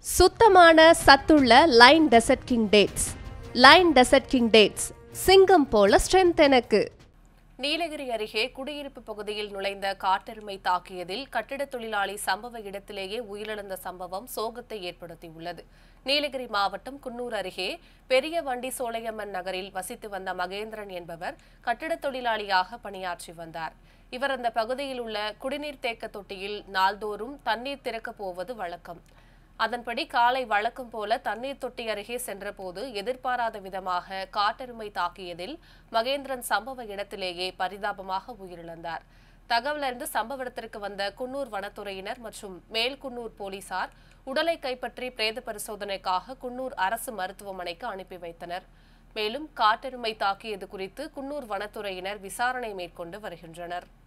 சுத்தமான சத்துள்ள line desert king dates line desert king dates சிங்கம் போல ஸ்ட்ரென்த் எனக்கு நீலகிரி அருகே குடியிருப்பு பகுதியில் நுழைந்த காட்டெருமை தாக்கியதில் கட்டிடத் தொழிலாளி சம்பவ இடத்திலேயே உயிரிழந்த சம்பவம் சோகத்தை ஏற்படுத்தியுள்ளது நீலகிரி மாவட்டம் குன்னூர் அருகே பெரிய வண்டி சோலையம்மன் நகரில் வசித்து வந்த மகேந்திரன் என்பவர் கட்டிடத் தொழிலாளியாக பணியாற்றி வந்தார் இவர் அந்த பகுதியில் உள்ள குடிநீர் தேக்க தொட்டியில் நாள்தோறும் தண்ணீர் திறக்கப் போவது வழக்கம் அதன்படி காலை வழக்கம் போல தண்ணீர் தொட்டி அருகே சென்றபோது எதிர்பாராத விதமாக காட்டெருமை தாக்கியதில் மகேந்திரன் சம்பவ இடத்திலேயே பரிதாபமாக உயிரிழந்தார் தகவலறிந்து சம்பவ இடத்திற்கு வந்த குன்னூர் வனத்துறையினர் மற்றும் மேல்குன்னூர் போலீசார் உடலை கைப்பற்றி பிரேத பரிசோதனைக்காக குன்னூர் அரசு மருத்துவமனைக்கு அனுப்பி வைத்தனர் மேலும் காட்டெருமை தாக்கியது குறித்து குன்னூர் வனத்துறையினர் விசாரணை மேற்கொண்டு வருகின்றனர்